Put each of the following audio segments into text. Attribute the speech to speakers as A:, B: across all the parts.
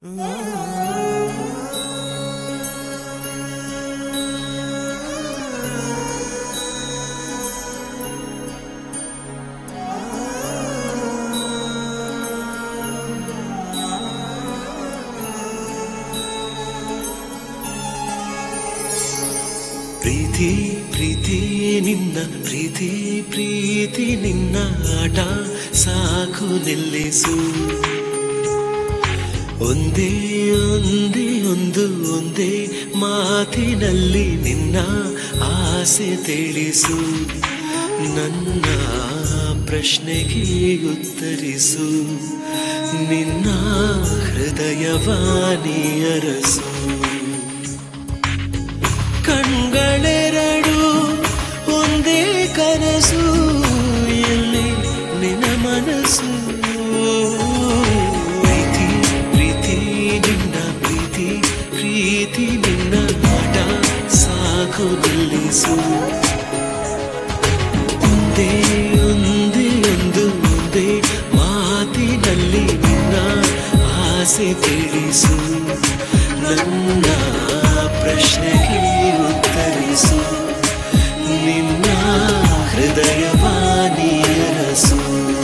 A: ಪ್ರೀತಿ ಪ್ರೀತಿ ನಿನ್ನ ಪ್ರೀತಿ ಪ್ರೀತಿ ನಿನ್ನ ಆಟ ಸಾಕು ನಿಲ್ಲಿಸು ಒಂದೇ ಒಂದೇ ಒಂದು ಒಂದೇ ಮಾತಿನಲ್ಲಿ ನಿನ್ನ ಆಸೆ ತಿಳಿಸು ನನ್ನ ಪ್ರಶ್ನೆಗೆ ಉತ್ತರಿಸು ನಿನ್ನ ಹೃದಯವಾಣಿಯರಸು ಕಣ್ಗಳೆರಡು ಒಂದೇ ಕನಸು ಎಲ್ಲಿ ನಿನ್ನ ಮನಸ್ಸು ಪ್ರೀತಿ ಪ್ರೀತಿ ನಿನ್ನ ಪ್ರೀತಿ ಪ್ರೀತಿ ನಿನ್ನ ಆಟ ಸಾಕು ನಿಲ್ಲಿಸು ಒಂದೇ ಒಂದೇ ಒಂದು ಒಂದೇ ಮಾತಿನಲ್ಲಿ ನಿನ್ನ ಆಸೆ ತಿಳಿಸು ನನ್ನ ಪ್ರಶ್ನೆಗೆ ಉತ್ತರಿಸು ನಿನ್ನ ಹೃದಯವಾಣಿಯರಸು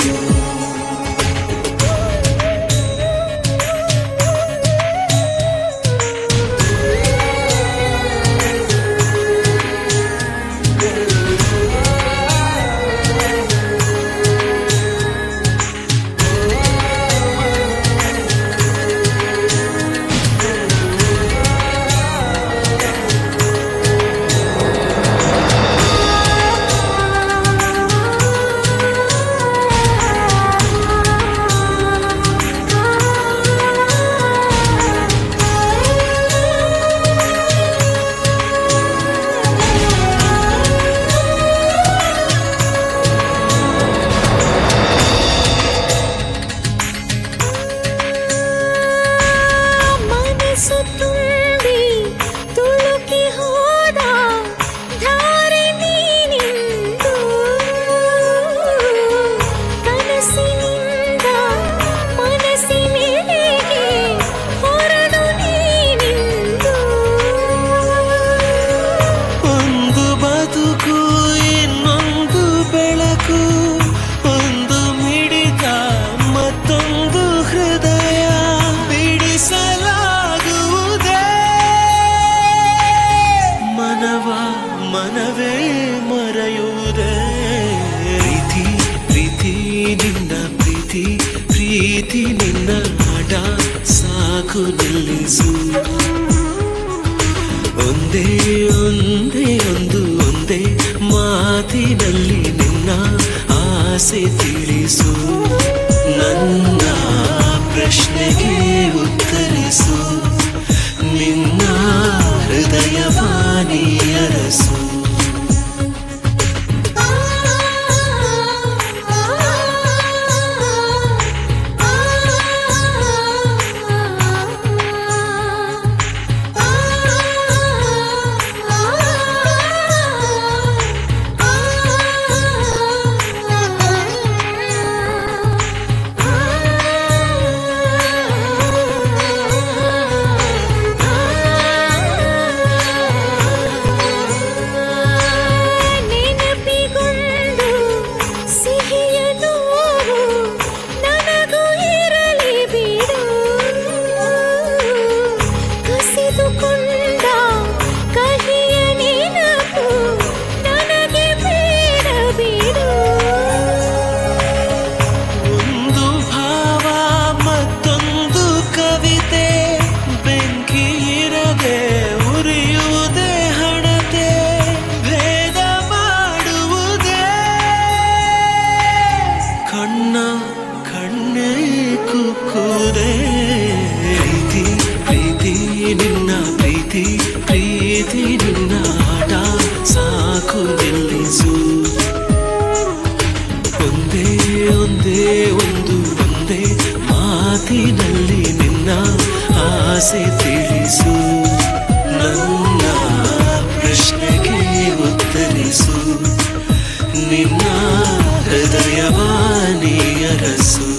B: ಮನಸ್ಸು ತುಂಬಿ ತುಳುಕಿ ಹೋದ ಧಾರೆ ನೀನಿಂದು ಕನಸಿನಿಂದ ಮನಸ್ಸಿನೆಡೆಗೆ ಹೊರಡು ನೀನಿಂದು
A: ಒಂದು ಬದುಕು ಇನ್ನೊಂದು ಬೆಳಕು ಒಂದು ಮಿಡಿತ ಮತ್ತೊಂದು ಹೃದಯ ಬಿಡಿಸಲಾಗುವುದೇ ಮನವ ಮನವೇ ಮರೆಯುವುದೇ ಪ್ರೀತಿ ಪ್ರೀತಿ ನಿನ್ನ ಪ್ರೀತಿ ಪ್ರೀತಿ ನಿನ್ನ ಆಟ ಸಾಕು ನಿಲ್ಲಿಸು ಒಂದೇ ಒಂದೇ ಒಂದು ಒಂದೇ ಮಾತಿನಲ್ಲಿ ನಿನ್ನ ಆಸೆ ತಿಳಿಸು ನನ್ನ ಪ್ರಶ್ನೆಗೆ ಉತ್ತರಿಸು ನಿನ್ನ ಹೃದಯವಾಣಿಯರಸು
B: ನೆನಪಿಗೊಂದು ಸಿಹಿಯ ನೋವು ನನಗೂ ಇರಲಿ ಬಿಡು ಕಸಿದುಕೊಂಡ ಕಹಿಯ ನೆನಪು ನನಗೆ ಬೇಡ ಬಿಡು
A: ಒಂದು ಭಾವ ಮತ್ತೊಂದು ಕವಿತೆ ಬೆಂಕಿ ಇರದೆ ಉರಿಯುವುದೇ ಹಣತೆ ಭೇದ ಮಾಡುವುದೇ ಕಣ್ಣ ಕಣ್ಣೇ ಕುಕ್ಕುವುದೇ ಪ್ರೀತಿ ಪ್ರೀತಿ ನಿನ್ನ ಪ್ರೀತಿ ಪ್ರೀತಿ ನಿನ್ನ ಆಟ ಸಾಕು ನಿಲ್ಲಿಸು ಒಂದೇ ಒಂದೇ ಒಂದು ಒಂದೇ ಮಾತಿನಲ್ಲಿ ನಿನ್ನ ಆಸೆ ತಿಳಿಸು ನನ್ನ ಪ್ರಶ್ನೆಗೆ ಉತ್ತರಿಸು ನಿನ್ನ ಹೃದಯವಾಣಿಯರಸು